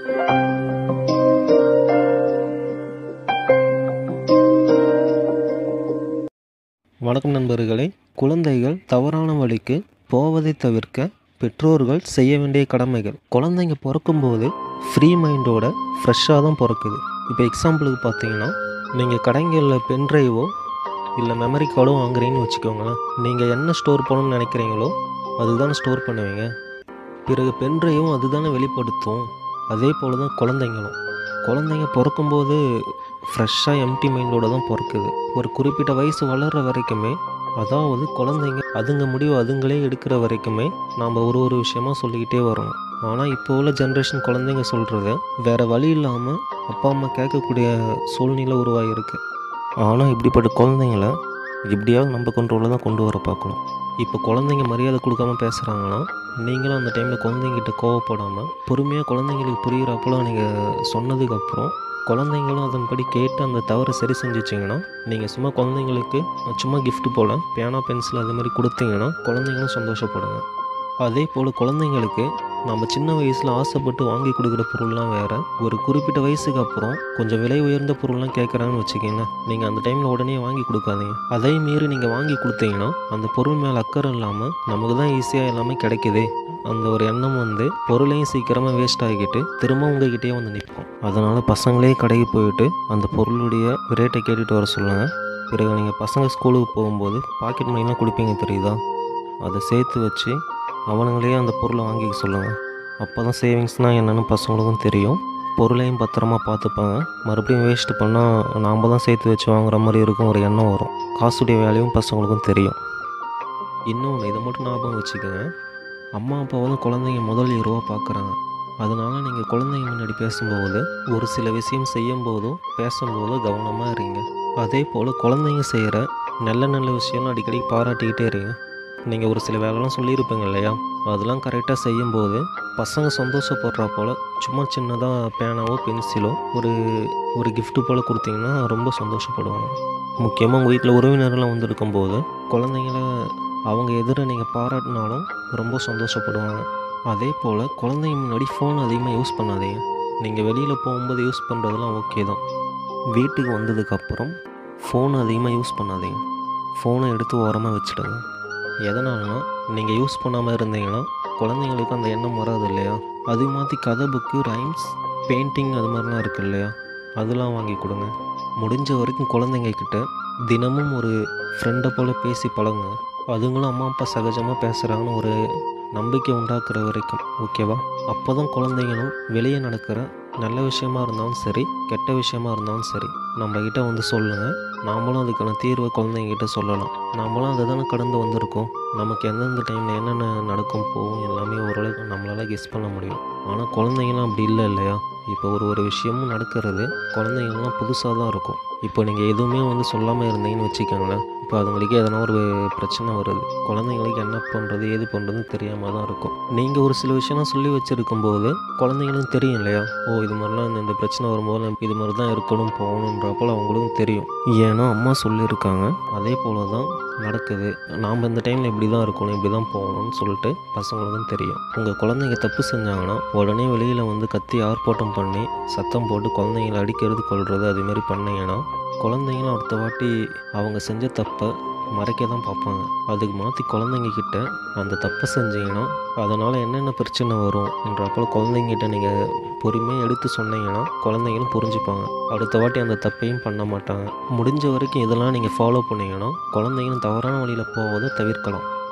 வணக்கம் நண்பர்களே குழந்தைகள் தவறான வழிக்கு போவதை தவிர்க்க பெற்றோர்கள் செய்ய வேண்டிய கடமைகள் குழந்தைங்க பிறக்கும்போது ஃப்ரீ மைண்டோட ஃப்ரெஷ்ஷாக தான் பிறக்குது இப்போ எக்ஸாம்பிளுக்கு பார்த்தீங்கன்னா நீங்கள் கடைகளில் பென்ட்ரைவோ இல்லை மெமரி கார்டோ வாங்குறீங்கன்னு வச்சுக்கோங்களேன் நீங்கள் என்ன ஸ்டோர் பண்ணணும்னு நினைக்கிறீங்களோ அதுதானே ஸ்டோர் பண்ணுவீங்க பிறகு பென்ட்ரைவும் அதுதானே வெளிப்படுத்தும் அதே போல் தான் குழந்தைங்களும் குழந்தைங்க பிறக்கும்போது ஃப்ரெஷ்ஷாக எம்டி மைண்டோட தான் பிறக்குது ஒரு குறிப்பிட்ட வயசு வளர்கிற வரைக்குமே அதாவது குழந்தைங்க அதுங்க முடிவு அதுங்களே எடுக்கிற வரைக்குமே நாம் ஒரு ஒரு விஷயமா சொல்லிக்கிட்டே வரணும் ஆனால் இப்போ உள்ள ஜென்ரேஷன் குழந்தைங்க சொல்கிறத வேறு வழி இல்லாமல் அப்பா அம்மா கேட்கக்கூடிய சூழ்நிலை உருவாகிருக்கு ஆனால் இப்படிப்பட்ட குழந்தைங்கள எப்படியாவது நம்ம கண்ட்ரோலில் தான் கொண்டு வர பார்க்கணும் இப்போ குழந்தைங்க மரியாதை கொடுக்காம பேசுகிறாங்கன்னா நீங்களும் அந்த டைமில் குழந்தைங்கிட்ட கோவப்படாமல் பொறுமையாக குழந்தைங்களுக்கு புரிகிறப்போல நீங்கள் சொன்னதுக்கப்புறம் குழந்தைங்களும் அதன்படி கேட்டு அந்த தவறை சரி செஞ்சுச்சிங்கன்னா நீங்கள் சும்மா குழந்தைங்களுக்கு சும்மா gift போல் பேனா பென்சில் அது மாதிரி கொடுத்தீங்கன்னா குழந்தைங்களும் சந்தோஷப்படுங்க அதே போல் குழந்தைங்களுக்கு நம்ம சின்ன வயசில் ஆசைப்பட்டு வாங்கி கொடுக்குற பொருள்லாம் வேறு ஒரு குறிப்பிட்ட வயசுக்கு அப்புறம் கொஞ்சம் விலை உயர்ந்த பொருள்லாம் கேட்குறாங்கன்னு வச்சுக்கோங்க நீங்கள் அந்த டைமில் உடனே வாங்கி கொடுக்காதீங்க அதே மீறி நீங்கள் வாங்கி கொடுத்தீங்கன்னா அந்த பொருள் மேலே அக்கறை இல்லாமல் நமக்கு தான் ஈஸியாக எல்லாமே கிடைக்குதே அந்த ஒரு எண்ணம் வந்து பொருளையும் சீக்கிரமாக வேஸ்ட் ஆகிக்கிட்டு திரும்ப உங்ககிட்டயே வந்து நிற்போம் அதனால் பசங்களே கடைக்கு போயிட்டு அந்த பொருளுடைய ரேட்டை கேட்டுட்டு வர சொல்லுங்கள் பிறகு நீங்கள் பசங்க ஸ்கூலுக்கு போகும்போது பாக்கெட் மணிலாம் கொடுப்பீங்க தெரியுதா அதை சேர்த்து வச்சு அவனுங்களே அந்த பொருளை வாங்கிக்க சொல்லுங்கள் அப்போ தான் சேவிங்ஸ்னால் என்னென்னு பசங்களுக்கும் தெரியும் பொருளையும் பத்திரமா பார்த்துப்பாங்க மறுபடியும் வேஸ்ட் பண்ணால் நாம் தான் சேர்த்து வச்சு வாங்குற மாதிரி இருக்கும் ஒரு எண்ணம் வரும் காசுடைய வேலையும் பசங்களுக்கும் தெரியும் இன்னொன்று இதை மட்டும் ஞாபகம் வச்சுக்கோங்க அம்மா அப்பா வந்து குழந்தைங்க முதல் ஹீரோவாக பார்க்குறாங்க அதனால நீங்கள் குழந்தைங்க முன்னாடி பேசும்போது ஒரு சில விஷயம் செய்யும் போதோ பேசும்போதோ கவனமாக இருங்க அதே போல் குழந்தைங்க செய்கிற நல்ல நல்ல விஷயம்லாம் அடிக்கடி பாராட்டிக்கிட்டே இருங்க நீங்கள் ஒரு சில வேலைலாம் சொல்லியிருப்பீங்க இல்லையா அதெல்லாம் கரெக்டாக செய்யும்போது பசங்க சந்தோஷப்படுறா போல் சும்மா சின்னதாக பேனாவோ பென்சிலோ ஒரு ஒரு gift போல் கொடுத்தீங்கன்னா ரொம்ப சந்தோஷப்படுவாங்க முக்கியமாக உங்கள் வீட்டில் உறவினர்கள்லாம் வந்திருக்கும்போது குழந்தைங்கள அவங்க எதிர நீங்கள் பாராட்டினாலும் ரொம்ப சந்தோஷப்படுவாங்க அதே போல் குழந்தைங்க முன்னாடி ஃபோன் அதிகமாக யூஸ் பண்ணாதீங்க நீங்கள் வெளியில் போகும்போது யூஸ் பண்ணுறதுலாம் ஓகே தான் வீட்டுக்கு வந்ததுக்கப்புறம் ஃபோன் அதிகமாக யூஸ் பண்ணாதீங்க ஃபோனை எடுத்து ஓரமாக வச்சுடுங்க எதனாலனா நீங்கள் யூஸ் பண்ணாமல் இருந்தீங்கன்னா குழந்தைங்களுக்கு அந்த எண்ணம் வராது இல்லையா அது மாதிரி கதை புக்கு ரைம்ஸ் பெயிண்டிங் அது மாதிரிலாம் இருக்கு இல்லையா அதெல்லாம் வாங்கி கொடுங்க முடிஞ்ச வரைக்கும் குழந்தைங்க கிட்ட தினமும் ஒரு ஃப்ரெண்டை போல் பேசி பழகுங்க அதுங்களும் அம்மா அப்பா சகஜமாக பேசுகிறாங்கன்னு ஒரு நம்பிக்கை உண்டாக்குற வரைக்கும் ஓகேவா அப்போ தான் குழந்தைங்களும் வெளியே நடக்கிற நல்ல விஷயமா இருந்தாலும் சரி கெட்ட விஷயமா இருந்தாலும் சரி நம்மக்கிட்ட வந்து சொல்லுங்கள் நாமளும் அதுக்கான தீர்வை குழந்தைங்ககிட்ட சொல்லலாம் நாமளும் அதை தானே கடந்து வந்திருக்கோம் நமக்கு எந்தெந்த டைமில் என்னென்ன நடக்கும் போகும் எல்லாமே ஓரளவுக்கு நம்மளால் கெஸ் பண்ண முடியும் ஆனால் குழந்தைங்களாம் அப்படி இல்லை இல்லையா இப்போ ஒரு ஒரு விஷயமும் நடக்கிறது குழந்தைங்கலாம் புதுசாக தான் இருக்கும் இப்போ நீங்கள் எதுவுமே வந்து சொல்லாமல் இருந்தீங்கன்னு வச்சுக்கோங்களேன் இப்போ அதுங்களுக்கு எதனா ஒரு பிரச்சனை வருது குழந்தைங்களுக்கு என்ன பண்ணுறது ஏது பண்ணுறதுன்னு தெரியாமல் தான் இருக்கும் நீங்கள் ஒரு சில விஷயம்லாம் சொல்லி வச்சுருக்கும் போது குழந்தைங்களுக்கும் தெரியும் இல்லையா ஓ இது மாதிரிலாம் இந்த இந்த பிரச்சனை வரும்போது நம்ம இது மாதிரி தான் இருக்கணும் போகணுன்றப்போல அவங்களுக்கும் தெரியும் ஏன்னா அம்மா சொல்லியிருக்காங்க அதே போல தான் நடக்குது நாம் இந்த டைமில் இப்படி தான் இருக்கணும் இப்படி தான் போகணும்னு சொல்லிட்டு பசங்களுக்கும் தெரியும் உங்கள் குழந்தைங்க தப்பு செஞ்சாங்கன்னா உடனே வெளியில் வந்து கத்தி ஆர்ப்பாட்டம் பண்ணி சத்தம் போட்டு குழந்தைங்கள அடிக்கிறது கொள்வது அதுமாரி பண்ணீங்கன்னா குழந்தைங்களும் அடுத்த வாட்டி அவங்க செஞ்ச தப்பை மறைக்க தான் பார்ப்பாங்க அதுக்கு மாற்றி குழந்தைங்க கிட்ட அந்த தப்பை செஞ்சீங்கன்னா அதனால் என்னென்ன பிரச்சனை வரும் என்றப்போல் குழந்தைங்கிட்ட நீங்கள் பொறுமையாக எடுத்து சொன்னீங்கன்னா குழந்தைங்களும் புரிஞ்சுப்பாங்க அடுத்த வாட்டி அந்த தப்பையும் பண்ண மாட்டாங்க முடிஞ்ச வரைக்கும் இதெல்லாம் நீங்கள் ஃபாலோ பண்ணீங்கன்னா குழந்தைங்களும் தவறான வழியில் போவதை தவிர்க்கலாம்